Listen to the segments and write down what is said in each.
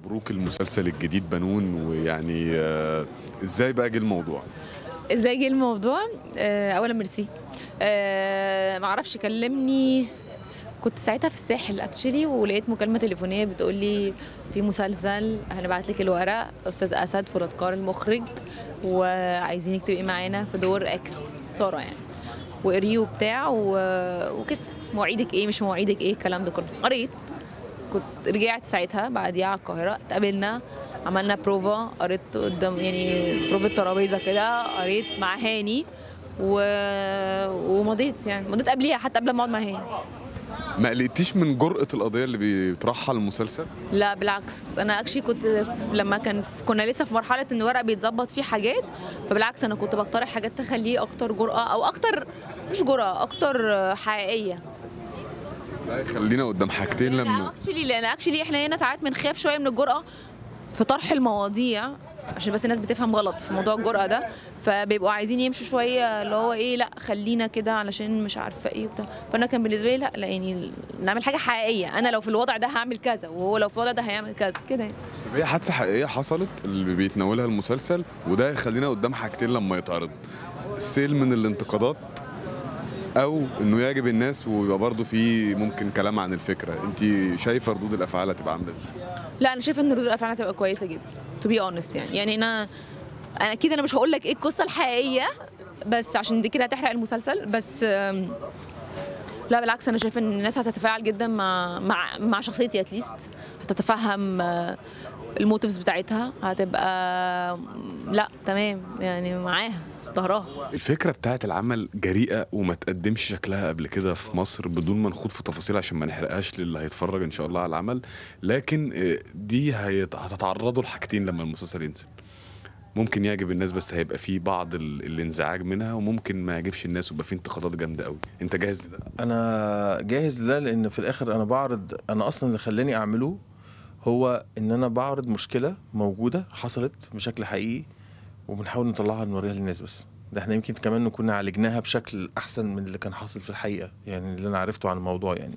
مبروك المسلسل الجديد بنون ويعني آه، ازاي بقى جه الموضوع ازاي جه الموضوع آه، اولا ميرسي آه، معرفش كلمني كنت ساعتها في الساحل اكشلي ولقيت مكالمه تليفونيه بتقول لي في مسلسل هنبعت لك الورق استاذ اسد فولادكار المخرج وعايزينك تبقي معانا في دور اكس ساره يعني وقريه وبتاع و- وكده مواعيدك ايه مش مواعيدك ايه الكلام ده كله قريت كنت رجعت ساعتها بعديها على القاهرة اتقابلنا عملنا بروفا قريت قدام يعني بروفا ترابيزة كده قريت مع هاني و... ومضيت يعني مضيت قبليها حتى قبل ما اقعد مع هاني ما قلقتيش من جرأة القضية اللي بيطرحها المسلسل لا بالعكس انا اكشلي كنت لما كان كنا لسه في مرحله ان الورق بيتظبط فيه حاجات فبالعكس انا كنت بقترح حاجات تخليه اكتر جرأه او اكتر مش جرأه اكتر حقيقيه لا خلينا قدام حاجتين لما اكشلي لان اكشلي احنا هنا ساعات بنخاف شويه من الجرأه في طرح المواضيع عشان بس الناس بتفهم غلط في موضوع الجرأة ده فبيبقوا عايزين يمشوا شوية اللي هو ايه لا خلينا كده علشان مش عارفة ايه وبتاع فانا كان بالنسبة لي لا, لا يعني نعمل حاجة حقيقية انا لو في الوضع ده هعمل كذا وهو لو في الوضع ده هيعمل كذا كده يعني هي حادثة حقيقية حصلت اللي بيتناولها المسلسل وده يخلينا قدام حاجتين لما يتعرض السيل من الانتقادات او انه يعجب الناس ويبقى برضه في ممكن كلام عن الفكرة انت شايفة ردود الافعال هتبقى عاملة ازاي لا انا شايفه ان ردود الافعال هتبقى كويسه جدا تو بي اونست يعني يعني انا انا اكيد انا مش هقول لك ايه القصه الحقيقيه بس عشان دي كده هتحرق المسلسل بس أم، لا بالعكس انا شايفه ان الناس هتتفاعل جدا مع مع مع شخصيتي اتليست هتتفهم آه، الموتيفز بتاعتها هتبقى لا تمام يعني معاها ظهرها الفكرة بتاعت العمل جريئة وما تقدمش شكلها قبل كده في مصر بدون ما نخوض في تفاصيل عشان ما نحرقهاش للي هيتفرج ان شاء الله على العمل لكن آه، دي هيت- هتتعرضوا لحاجتين لما المسلسل ينزل ممكن يعجب الناس بس هيبقى فيه بعض ال- الانزعاج منها وممكن ما يعجبش الناس ويبقى فيه انتقادات جامدة قوي انت جاهز لده انا جاهز لده لان في الاخر انا بعرض انا اصلا اللي خلاني اعمله هو ان انا بعرض مشكله موجوده حصلت بشكل حقيقي وبنحاول نطلعها نوريها للناس بس ده احنا يمكن كمان نكون عالجناها بشكل احسن من اللي كان حاصل في الحقيقه يعني اللي انا عرفته عن الموضوع يعني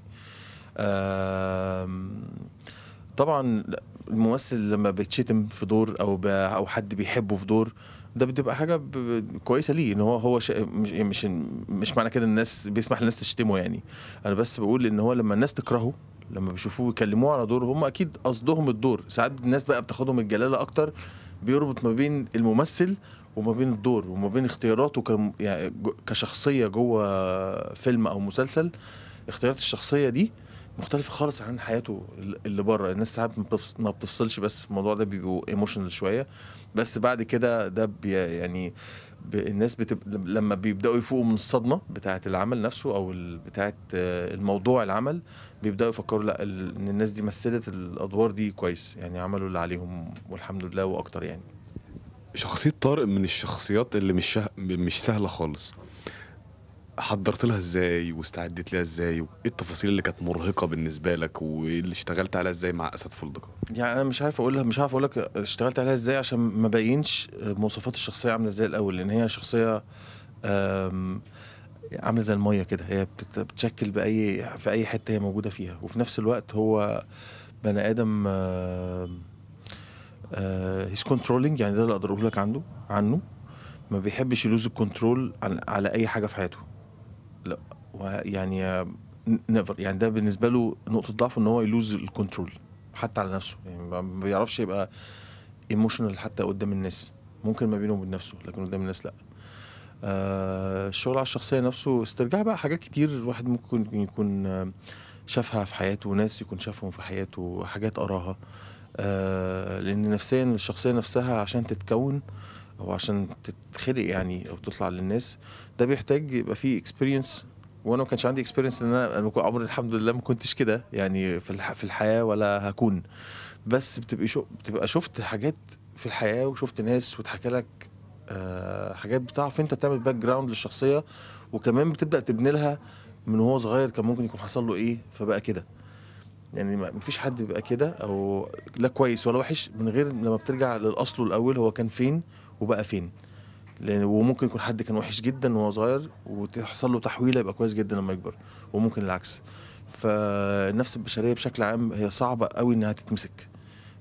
آم، طبعا الممثل لما بيتشتم في دور او ب- او حد بيحبه في دور ده بتبقى حاجه ب- ب- كويسه ليه ان هو هو شا... مش مش مش معنى كده الناس بيسمح للناس تشتمه يعني انا بس بقول ان هو لما الناس تكرهه لما بيشوفوه يكلموه على دور هم اكيد قصدهم الدور ساعات الناس بقى بتاخدهم الجلاله اكتر بيربط ما بين الممثل وما بين الدور وما بين اختياراته كم يعني جو- كشخصيه جوه فيلم او مسلسل اختيارات الشخصيه دي مختلفة خالص عن حياته اللي بره الناس ساعات ما بتفص- ما بتفصلش بس في الموضوع ده بيبقوا ايموشنال شوية بس بعد كده ده بي يعني ب- الناس بتب... لما بيبداوا يفوقوا من الصدمه بتاعه العمل نفسه او ال- بتاعه آه، الموضوع العمل بيبداوا يفكروا لا ال- ان الناس دي مثلت الادوار دي كويس يعني عملوا اللي عليهم والحمد لله واكتر يعني شخصية طارق من الشخصيات اللي مش شه... مش سهلة خالص حضرت لها ازاي واستعدت لها ازاي وايه التفاصيل اللي كانت مرهقة بالنسبة لك واللي اشتغلت عليها ازاي مع اسد فولدقة يعني انا مش عارف اقولها مش عارف اقول لك اشتغلت عليها ازاي عشان ما بينش مواصفات الشخصيه عامله ازاي الاول لان هي شخصيه آم، عامله زي الميه كده هي بتت- بتشكل باي في اي حته هي موجوده فيها وفي نفس الوقت هو بني ادم هيز كنترولينج يعني ده اللي اقدر اقول لك عنده عنه ما بيحبش يلوز الكنترول عن- على اي حاجه في حياته لا وه- يعني نيفر يعني ده بالنسبه له نقطه ضعف ان هو يلوز الكنترول حتى على نفسه يعني ما بيعرفش يبقى ايموشنال حتى قدام الناس ممكن ما بينه وبين نفسه لكن قدام الناس لا آه الشغل على الشخصيه نفسه استرجاع بقى حاجات كتير الواحد ممكن يكون آه، شافها في حياته وناس يكون شافهم في حياته حاجات قراها آه لان نفسيا الشخصيه نفسها عشان تتكون او عشان تتخلق يعني او تطلع للناس ده بيحتاج يبقى فيه اكسبيرينس وانا ما كانش عندي اكسبيرينس ان انا انا عمري الحمد لله ما كنتش كده يعني في الح- في الحياه ولا هكون بس بتبقى شو بتبقى شفت حاجات في الحياه وشفت ناس وتحكي لك آه حاجات بتعرف انت تعمل باك جراوند للشخصيه وكمان بتبدا تبني لها من وهو صغير كان ممكن يكون حصل له ايه فبقى كده يعني ما فيش حد بيبقى كده او لا كويس ولا وحش من غير لما بترجع للاصل الاول هو كان فين وبقى فين لان وممكن يكون حد كان وحش جدا وهو صغير وتحصل له تحويله يبقى كويس جدا لما يكبر وممكن العكس فالنفس البشريه بشكل عام هي صعبه قوي انها تتمسك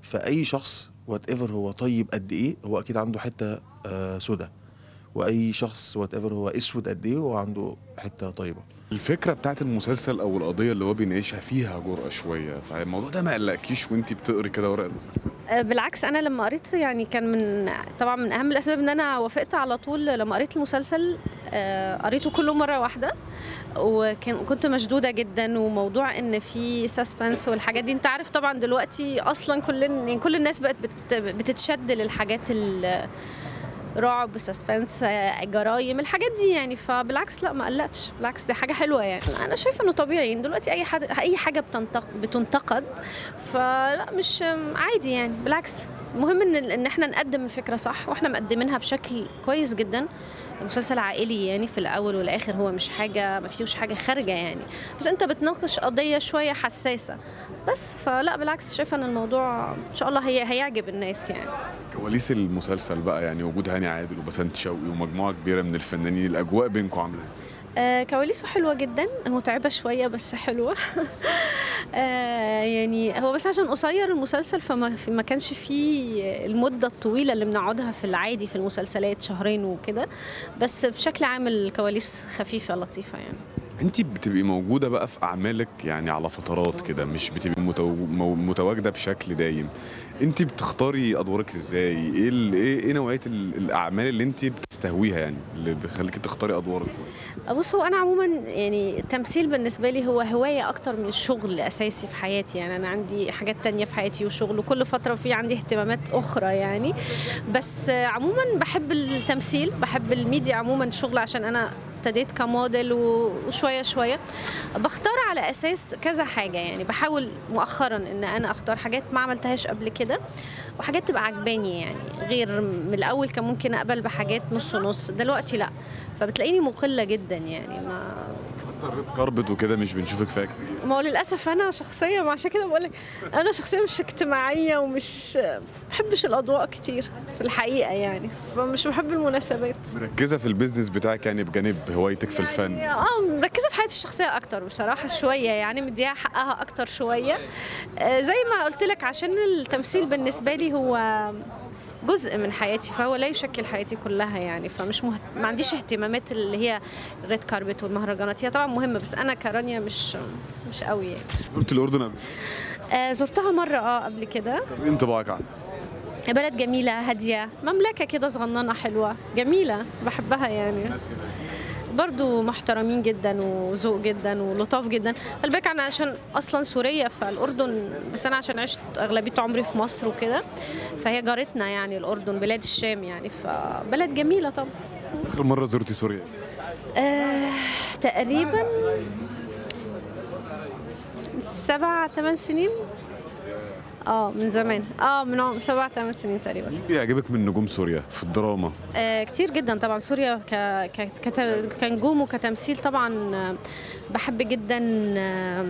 فاي شخص وات ايفر هو طيب قد ايه هو اكيد عنده حته آه سودا واي شخص وات ايفر هو اسود قد ايه هو عنده حته طيبه الفكره بتاعت المسلسل او القضيه اللي هو بيناقشها فيها جرأه شويه فالموضوع ده ما قلقكيش وانت بتقري كده ورق المسلسل آه، بالعكس انا لما قريت يعني كان من طبعا من اهم الاسباب ان انا وافقت على طول لما قريت المسلسل آه، قريته كله مره واحده وكان كنت مشدوده جدا وموضوع ان في سسبنس والحاجات دي انت عارف طبعا دلوقتي اصلا كل يعني كل الناس بقت بت- بتتشد للحاجات ال- رعب سسبنس جرايم الحاجات دي يعني فبالعكس لا ما قلقتش بالعكس دي حاجه حلوه يعني انا شايفه انه طبيعي يعني دلوقتي اي حد اي حاجه بتنتق بتنتقد فلا مش عادي يعني بالعكس المهم ان ان احنا نقدم الفكره صح واحنا مقدمينها بشكل كويس جدا مسلسل عائلي يعني في الاول والاخر هو مش حاجه ما فيهوش حاجه خارجه يعني بس انت بتناقش قضيه شويه حساسه بس فلا بالعكس شايفه ان الموضوع ان شاء الله هي هيعجب الناس يعني كواليس المسلسل بقى يعني وجود هاني عادل وبسنت شوقي ومجموعه كبيره من الفنانين الاجواء بينكم عامله ازاي؟ آه كواليسه حلوة جدا متعبة شوية بس حلوة آه يعني هو بس عشان قصير المسلسل فما في- ما كانش فيه المدة الطويلة اللي بنقعدها في العادي في المسلسلات شهرين وكده بس بشكل عام الكواليس خفيفة لطيفة يعني انت بتبقي موجوده بقى في اعمالك يعني على فترات كده مش بتبقي متو... مو- متواجده بشكل دايم انت بتختاري ادوارك ازاي ايه ال... ايه ايه نوعيه ال... الاعمال اللي انت بتستهويها يعني اللي بيخليكي تختاري ادوارك بص هو انا عموما يعني التمثيل بالنسبه لي هو هوايه اكتر من الشغل اساسي في حياتي يعني انا عندي حاجات تانية في حياتي وشغل وكل فتره في عندي اهتمامات اخرى يعني بس آه، عموما بحب التمثيل بحب الميديا عموما الشغل عشان انا ابتديت كموديل و- وشويه شويه بختار على اساس كذا حاجه يعني بحاول مؤخرا ان انا اختار حاجات ما عملتهاش قبل كده وحاجات تبقى عجباني يعني غير من الاول كان ممكن اقبل بحاجات نص نص دلوقتي لا فبتلاقيني مقله جدا يعني ما حتى الريد كاربت وكده مش بنشوفك فيها كتير ما هو للاسف انا شخصيه ما عشان كده بقول لك انا شخصيه مش اجتماعيه ومش بحبش الاضواء كتير في الحقيقه يعني فمش بحب المناسبات مركزه في البيزنس بتاعك يعني بجانب هوايتك في الفن يعني اه مركزه في حياتي الشخصيه اكتر بصراحه شويه يعني مديها حقها اكتر شويه آه زي ما قلت لك عشان التمثيل بالنسبه لي هو جزء من حياتي فهو لا يشكل حياتي كلها يعني فمش مهت... ما عنديش اهتمامات اللي هي الريد كاربت والمهرجانات هي طبعا مهمه بس انا كرانيا مش مش قوي يعني زرت الاردن قبل آه زرتها مره اه قبل كده طب ايه انطباعك عنها؟ بلد جميله هاديه مملكه كده صغننه حلوه جميله بحبها يعني برضو محترمين جدا وذوق جدا ولطاف جدا خلي بالك انا عشان اصلا سوريه فالاردن بس انا عشان عشت اغلبيه عمري في مصر وكده فهي جارتنا يعني الاردن بلاد الشام يعني فبلد جميله طبعا اخر مره زرتي سوريا آه تقريبا سبع ثمان سنين اه من زمان اه من عم- سبع ثمان سنين تقريبا مين بيعجبك من نجوم سوريا في الدراما؟ آه، كتير جدا طبعا سوريا ك... ك... كت... كنجوم وكتمثيل طبعا آه، بحب جدا آه،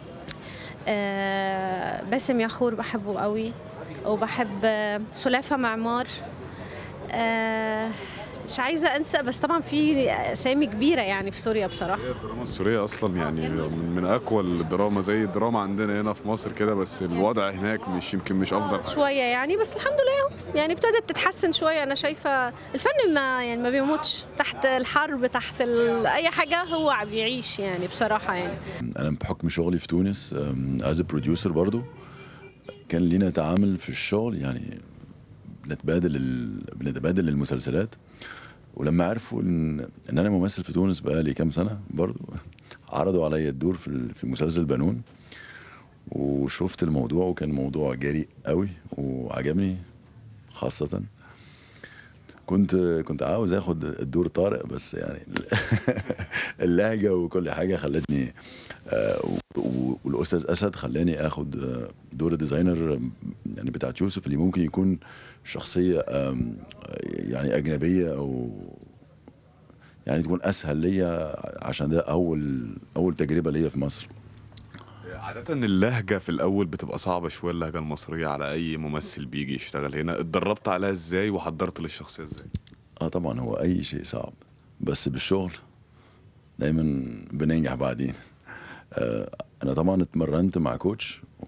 آه، باسم ياخور بحبه قوي وبحب آه، سلافة معمار آه، مش عايزة أنسى بس طبعا في أسامي كبيرة يعني في سوريا بصراحة هي الدراما السورية أصلا يعني من, من أقوى الدراما زي الدراما عندنا هنا في مصر كده بس الوضع هناك مش يمكن مش أفضل حاجة شوية يعني بس الحمد لله أهو. يعني ابتدت تتحسن شوية أنا شايفة الفن ما يعني ما بيموتش تحت الحرب تحت ال... أي حاجة هو بيعيش يعني بصراحة يعني انا بحكم شغلي في تونس از بروديوسر برضو كان لينا تعامل في الشغل يعني بنتبادل ال... بنتبادل المسلسلات ولما عرفوا ان ان انا ممثل في تونس بقالي كام سنه برضو عرضوا عليا الدور في ال- في مسلسل بنون وشفت الموضوع وكان موضوع جريء قوي وعجبني خاصه كنت كنت عاوز اخد الدور طارق بس يعني اللهجه وكل حاجه خلتني آه، و- و- والاستاذ اسد خلاني اخد آه، دور الديزاينر آم، يعني بتاعت يوسف اللي ممكن يكون شخصيه آم، يعني اجنبيه او يعني تكون اسهل ليا عشان ده اول اول تجربه ليا في مصر عادة اللهجة في الأول بتبقى صعبة شوية اللهجة المصرية على أي ممثل بيجي يشتغل هنا اتدربت عليها إزاي وحضرت للشخصية إزاي؟ اه طبعا هو اي شيء صعب بس بالشغل دايما بننجح بعدين آه انا طبعا اتمرنت مع كوتش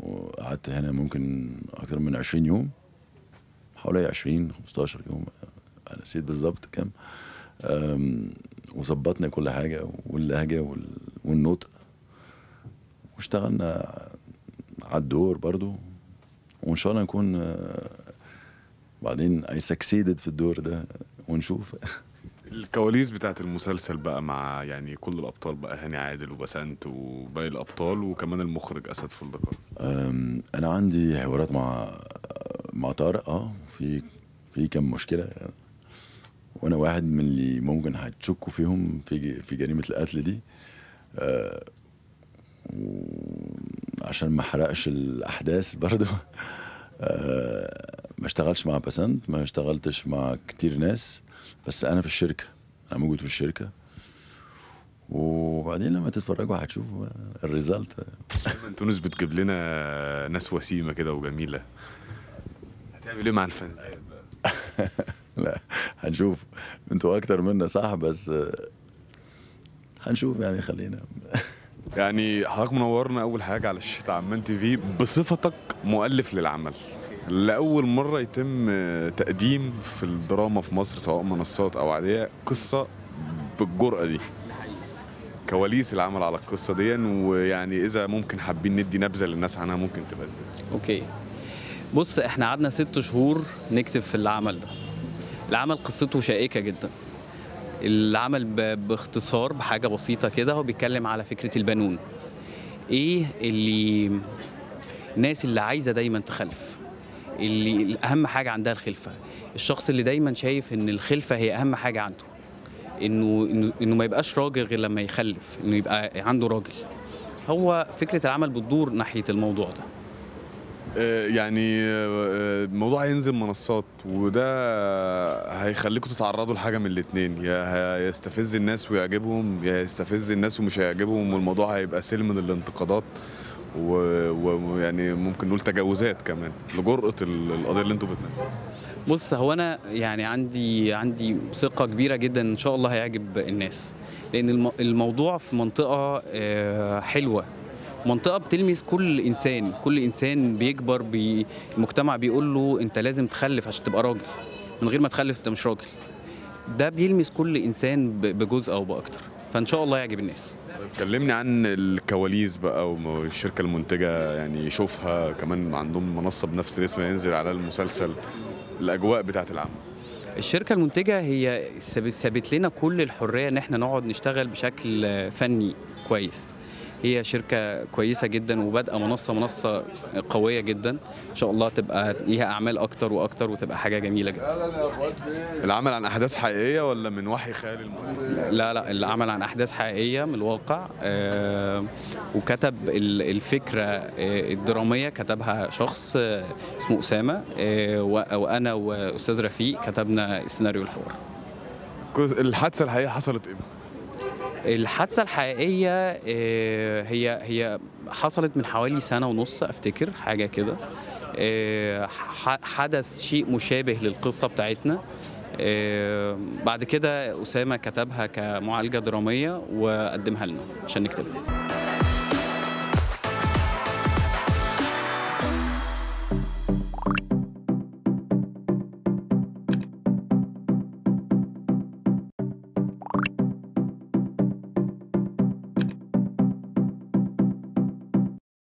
وقعدت هنا ممكن اكتر من 20 يوم حوالي 20 15 يوم انا نسيت بالظبط كام أم، وظبطنا كل حاجه واللهجه وال- والنطق واشتغلنا على الدور برضو وان شاء الله نكون آه، بعدين اي سكسيدد في الدور ده ونشوف الكواليس بتاعت المسلسل بقى مع يعني كل الابطال بقى هاني عادل وبسنت وباقي الابطال وكمان المخرج اسد فولدقار أم، انا عندي حوارات مع مع طارق اه في في كم مشكله وانا واحد من اللي ممكن هتشكوا فيهم في ج- في جريمه القتل دي آه، و- عشان ما احرقش الاحداث برضه آه، ما اشتغلتش مع بسنت ما اشتغلتش مع كتير ناس بس انا في الشركه انا موجود في الشركه وبعدين لما تتفرجوا هتشوفوا الريزلت دايما تونس بتجيب لنا ناس وسيمه كده وجميله هتعمل ايه مع الفانزات بقى لا هنشوف انتوا اكتر منا صح بس آه، هنشوف يعني خلينا يعني حضرتك منورنا اول حاجه على شاشه عمان تي في بصفتك مؤلف للعمل لاول مره يتم آه، تقديم في الدراما في مصر سواء منصات او عاديه قصه بالجرأه دي كواليس العمل على القصه دي ويعني اذا ممكن حابين ندي نبذه للناس عنها ممكن تبقى ازاي اوكي بص احنا قعدنا ست شهور نكتب في العمل ده العمل قصته شائكة جدا العمل ب- باختصار بحاجة بسيطة كده هو بيتكلم على فكرة البنون ايه اللي الناس اللي عايزة دايما تخلف اللي اهم حاجة عندها الخلفة الشخص اللي دايما شايف ان الخلفة هي اهم حاجة عنده انه انه, إنه ما يبقاش راجل غير لما يخلف انه يبقى عنده راجل هو فكرة العمل بتدور ناحية الموضوع ده آه، يعني آه، الموضوع هينزل منصات وده هيخليكم تتعرضوا لحاجه من الاتنين يا هيستفز الناس ويعجبهم يا هيستفز الناس ومش هيعجبهم والموضوع هيبقى سلم من الانتقادات و- ويعني ممكن نقول تجاوزات كمان لجرأة ال- القضية اللي انتوا بتناقشوها بص هو انا يعني عندي عندي ثقه كبيره جدا ان شاء الله هيعجب الناس لان الم- الموضوع في منطقه آه، حلوه منطقه بتلمس كل انسان كل انسان بيكبر بي المجتمع بيقول له انت لازم تخلف عشان تبقى راجل من غير ما تخلف انت مش راجل ده بيلمس كل انسان ب- بجزء او باكتر فان شاء الله يعجب الناس كلمني عن الكواليس بقى والشركة المنتجة يعني شوفها كمان عندهم منصة بنفس الاسم ينزل على المسلسل الأجواء بتاعت العمل الشركة المنتجة هي ساب- سابت لنا كل الحرية ان احنا نقعد نشتغل بشكل آه، فني كويس هي شركة كويسة جدا وبادئة منصة منصة قوية جدا ان شاء الله تبقى ليها اعمال اكتر واكتر وتبقى حاجة جميلة جدا العمل عن أحداث حقيقية ولا من وحي خيال المؤلف؟ لا لا العمل عن احداث حقيقية من الواقع آه، وكتب ال- الفكرة آه، الدرامية كتبها شخص آه، اسمه أسامة آه، و- وأنا وأستاذ رفيق كتبنا سيناريو الحوار كوز- الحادثة الحقيقية حصلت امتى؟ الحادثة الحقيقية آه، هي هي حصلت من حوالي سنة ونص أفتكر حاجة كده آه، ح- حدث شيء مشابه للقصة بتاعتنا آه، بعد كده أسامة كتبها كمعالجة درامية وقدمها لنا عشان نكتبها